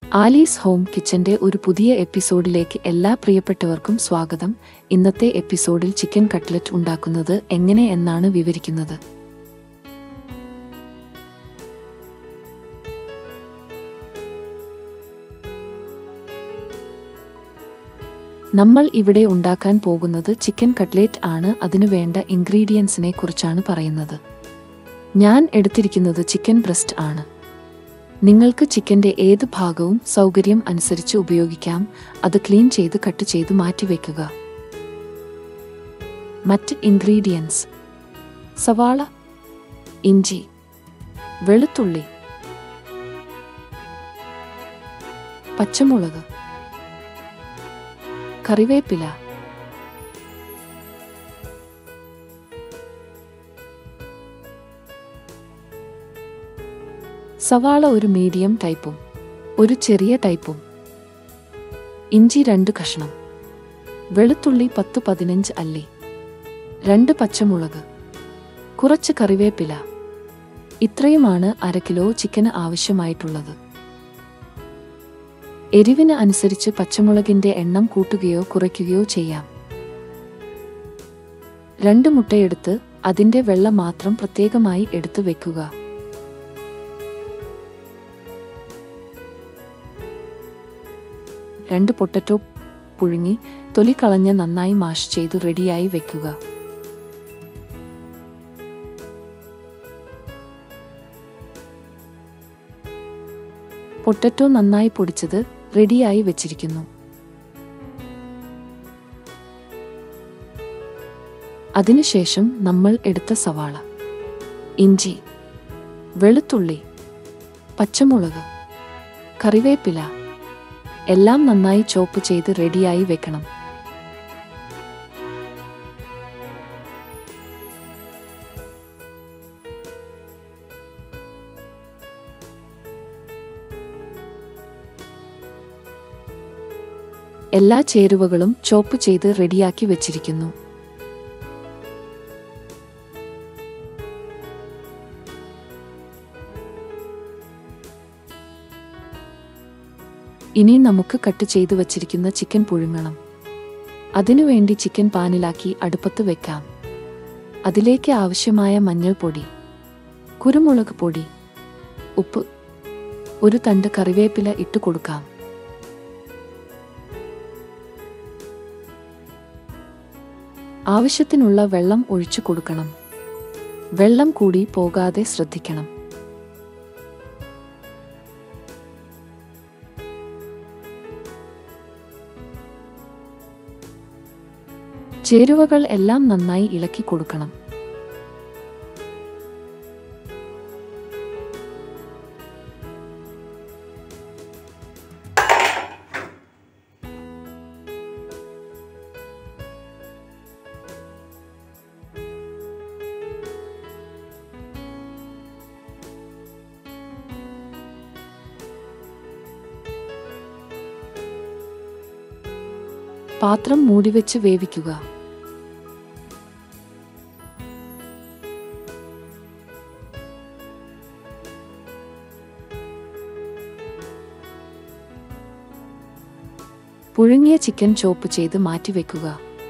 Alice home കിച്ചന്റെ ഒരു പുതിയ എപ്പിസോഡിലേക്ക് എല്ലാ പ്രിയപ്പെട്ടവർക്കും സ്വാഗതം ഇന്നത്തെ എപ്പിസോഡിൽ ചിക്കൻ കട്ട്ലറ്റ് ഉണ്ടാക്കുന്നത് എങ്ങനെ എന്നാണ് വിവരിക്കുന്നത് നമ്മൾ ഇവിടെ ഉണ്ടാക്കാൻ പോകുന്നത് ചിക്കൻ കട്ട്ലേറ്റ് ആണ് അതിനു വേണ്ട ഇൻഗ്രീഡിയൻസിനെ കുറിച്ചാണ് പറയുന്നത് ഞാൻ എടുത്തിരിക്കുന്നത് ചിക്കൻ ബ്രസ്റ്റ് ആണ് നിങ്ങൾക്ക് ചിക്കന്റെ ഏത് ഭാഗവും സൗകര്യം അനുസരിച്ച് ഉപയോഗിക്കാം അത് ക്ലീൻ ചെയ്ത് കട്ട് ചെയ്ത് മാറ്റിവെക്കുക മറ്റ് ഇൻഗ്രീഡിയൻസ് സവാള ഇഞ്ചി വെളുത്തുള്ളി പച്ചമുളക് കറിവേപ്പില സവാള ഒരു മീഡിയം ടൈപ്പും ഒരു ചെറിയ ടൈപ്പും ഇഞ്ചി രണ്ട് കഷ്ണം വെളുത്തുള്ളി പത്ത് പതിനഞ്ച് അല്ലി രണ്ട് പച്ചമുളക് കുറച്ച് കറിവേപ്പില ഇത്രയുമാണ് അര കിലോ ചിക്കന് ആവശ്യമായിട്ടുള്ളത് എരിവിന് അനുസരിച്ച് പച്ചമുളകിന്റെ എണ്ണം കൂട്ടുകയോ കുറയ്ക്കുകയോ ചെയ്യാം രണ്ട് മുട്ടയെടുത്ത് അതിന്റെ വെള്ളം മാത്രം പ്രത്യേകമായി എടുത്തു വെക്കുക രണ്ട് പൊട്ടറ്റോ പുഴുങ്ങി തൊലി കളഞ്ഞ് നന്നായി മാഷ് ചെയ്ത് റെഡിയായി വെക്കുക പൊട്ടറ്റോ നന്നായി പൊടിച്ചത് റെഡിയായി വെച്ചിരിക്കുന്നു അതിനുശേഷം നമ്മൾ എടുത്ത സവാള ഇഞ്ചി വെളുത്തുള്ളി പച്ചമുളക് കറിവേപ്പില എല്ലാം നന്നായി ചോപ്പ് ചെയ്ത് റെഡിയായി വെക്കണം എല്ലാ ചേരുവകളും ചോപ്പ് ചെയ്ത് റെഡിയാക്കി വെച്ചിരിക്കുന്നു ഇനി നമുക്ക് കട്ട് ചെയ്തു വച്ചിരിക്കുന്ന ചിക്കൻ പുഴുങ്ങണം അതിനുവേണ്ടി ചിക്കൻ പാനിലാക്കി അടുപ്പത്ത് വെക്കാം അതിലേക്ക് ആവശ്യമായ മഞ്ഞൾപ്പൊടി കുരുമുളക് പൊടി ഉപ്പ് ഒരു തണ്ട് കറിവേപ്പില ഇട്ട് കൊടുക്കാം ആവശ്യത്തിനുള്ള വെള്ളം ഒഴിച്ചു കൊടുക്കണം വെള്ളം കൂടി പോകാതെ ശ്രദ്ധിക്കണം ചേരുവകൾ എല്ലാം നന്നായി ഇളക്കി കൊടുക്കണം പാത്രം മൂടിവെച്ച് വേവിക്കുക പുഴുങ്ങിയ ചിക്കൻ ചോപ്പ് ചെയ്ത് മാറ്റിവെക്കുക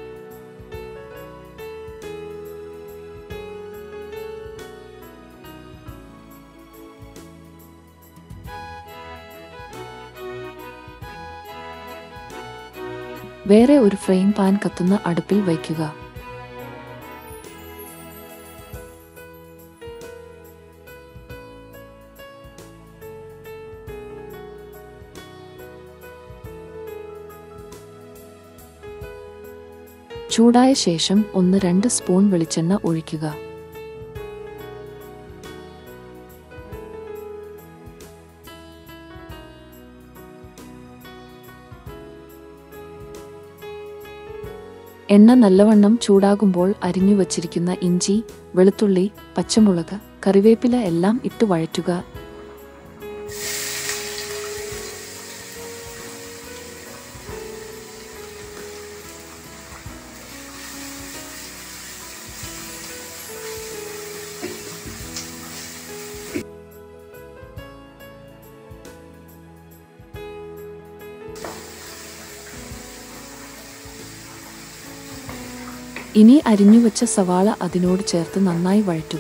വേറെ ഒരു ഫ്രെയിം പാൻ കത്തുന്ന അടുപ്പിൽ വയ്ക്കുക ചൂടായ ശേഷം ഒന്ന് രണ്ട് സ്പൂൺ വെളിച്ചെണ്ണ ഒഴിക്കുക എണ്ണ നല്ലവണ്ണം ചൂടാകുമ്പോൾ അരിഞ്ഞു വച്ചിരിക്കുന്ന ഇഞ്ചി വെളുത്തുള്ളി പച്ചമുളക് കറിവേപ്പില എല്ലാം ഇട്ട് വഴറ്റുക ഇനി അരിഞ്ഞുവച്ച സവാള അതിനോട് ചേർത്ത് നന്നായി വഴറ്റുക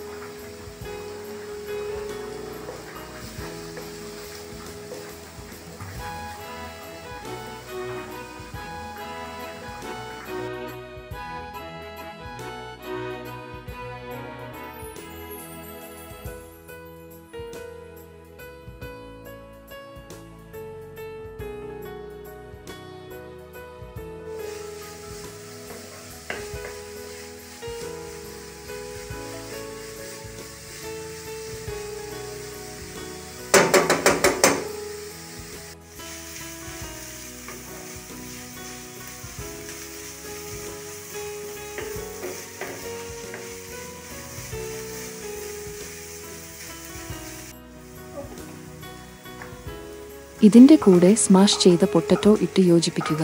ഇതിന്റെ കൂടെ സ്മാഷ് ചെയ്ത പൊട്ടറ്റോ ഇട്ട് യോജിപ്പിക്കുക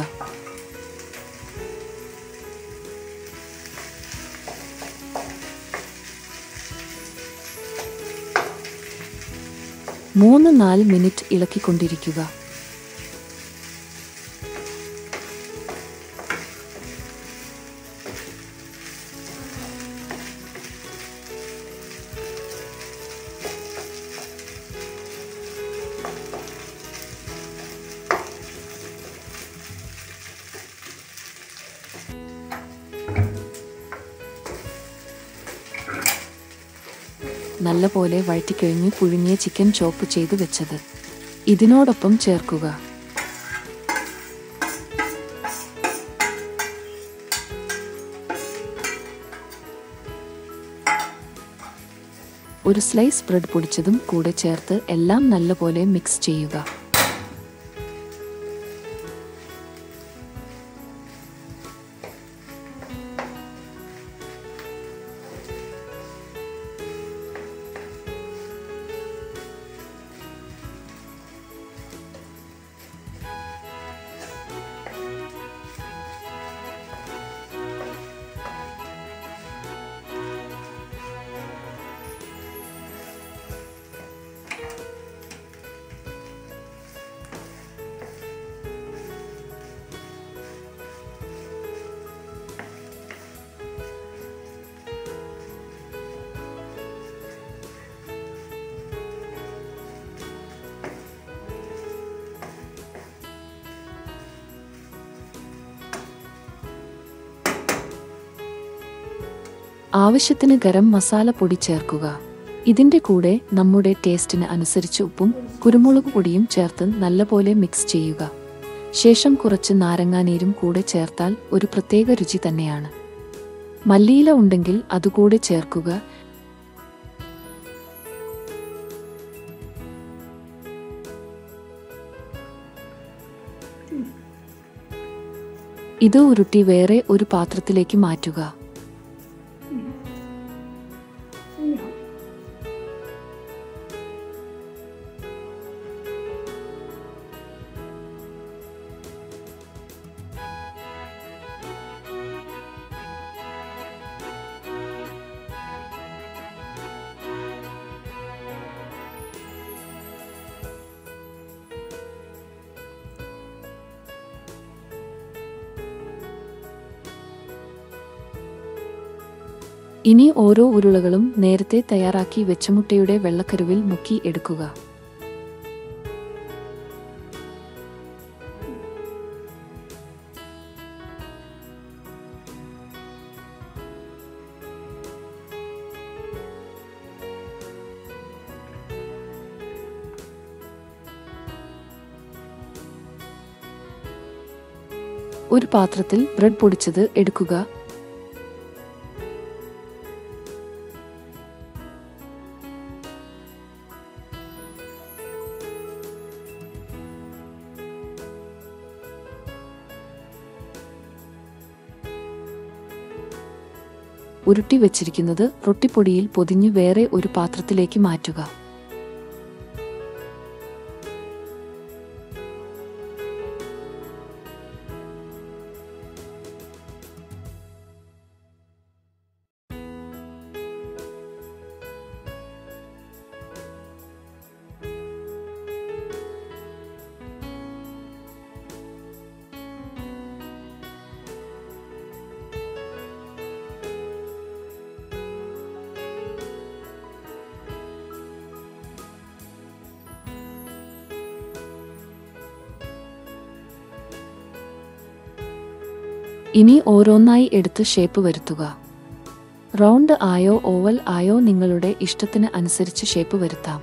മൂന്ന് നാല് മിനിറ്റ് ഇളക്കിക്കൊണ്ടിരിക്കുക നല്ലപോലെ വഴറ്റിക്കഴിഞ്ഞ് പുഴുങ്ങിയ ചിക്കൻ ചോപ്പ് ചെയ്ത് വെച്ചത് ഇതിനോടൊപ്പം ചേർക്കുക ഒരു സ്ലൈസ് ബ്രെഡ് പൊടിച്ചതും കൂടെ ചേർത്ത് എല്ലാം നല്ലപോലെ മിക്സ് ചെയ്യുക ആവശ്യത്തിന് ഗരം മസാല പൊടി ചേർക്കുക ഇതിന്റെ കൂടെ നമ്മുടെ ടേസ്റ്റിന് അനുസരിച്ച് ഉപ്പും കുരുമുളക് പൊടിയും ചേർത്ത് നല്ലപോലെ മിക്സ് ചെയ്യുക ശേഷം കുറച്ച് നാരങ്ങാനീരും കൂടെ ചേർത്താൽ ഒരു പ്രത്യേക രുചി തന്നെയാണ് മല്ലിയില ഉണ്ടെങ്കിൽ അതുകൂടെ ചേർക്കുക ഇത് ഉരുട്ടി വേറെ ഒരു പാത്രത്തിലേക്ക് മാറ്റുക ഇനി ഓരോ ഉരുളകളും നേരത്തെ തയ്യാറാക്കി വെച്ച മുട്ടയുടെ വെള്ളക്കരുവിൽ മുക്കി എടുക്കുക ഒരു പാത്രത്തിൽ ബ്രെഡ് പൊടിച്ചത് എടുക്കുക ഉരുട്ടി വെച്ചിരിക്കുന്നത് റൊട്ടിപ്പൊടിയിൽ പൊതിഞ്ഞ് വേറെ ഒരു പാത്രത്തിലേക്ക് മാറ്റുക ഇനി ഓരോന്നായി എടുത്ത് ഷേപ്പ് വരുത്തുക റൗണ്ട് ആയോ ഓവൽ ആയോ നിങ്ങളുടെ ഇഷ്ടത്തിന് അനുസരിച്ച് ഷേപ്പ് വരുത്താം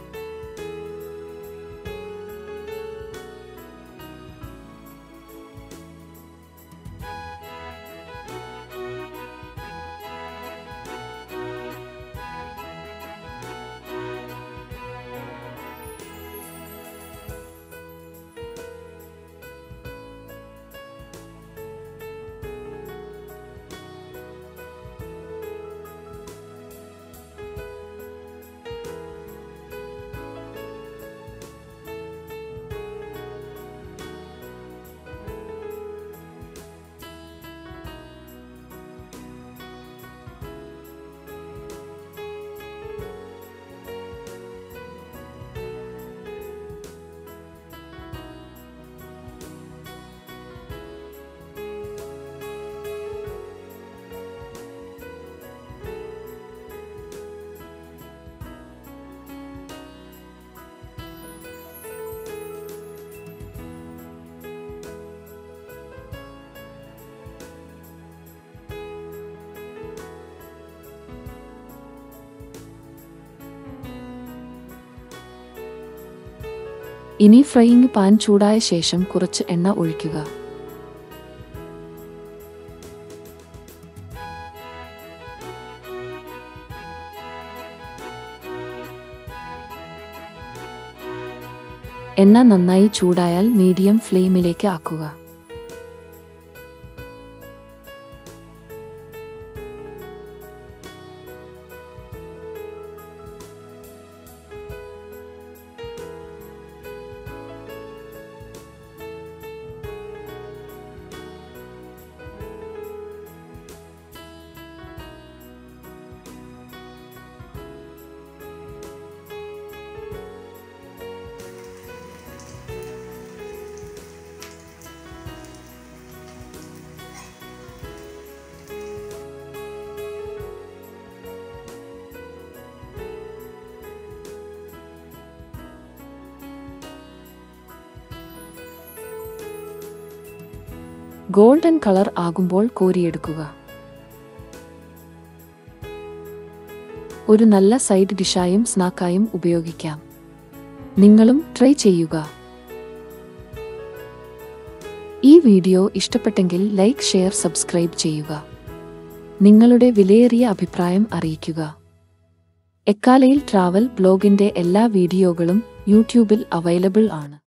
ഇനി ഫ്രൈയിങ് പാൻ ചൂടായ ശേഷം കുറച്ച് എണ്ണ ഒഴിക്കുക എണ്ണ നന്നായി ചൂടായാൽ മീഡിയം ഫ്ലെയിമിലേക്ക് ആക്കുക ഗോൾഡൻ കളർ ആകുമ്പോൾ കോരിയെടുക്കുക ഒരു നല്ല സൈഡ് ഡിഷായും സ്നാക്കായും ഉപയോഗിക്കാം നിങ്ങളും ട്രൈ ചെയ്യുക ഈ വീഡിയോ ഇഷ്ടപ്പെട്ടെങ്കിൽ ലൈക്ക് ഷെയർ സബ്സ്ക്രൈബ് ചെയ്യുക നിങ്ങളുടെ വിലയേറിയ അഭിപ്രായം അറിയിക്കുക എക്കാലയിൽ ട്രാവൽ ബ്ലോഗിന്റെ എല്ലാ വീഡിയോകളും യൂട്യൂബിൽ അവൈലബിൾ ആണ്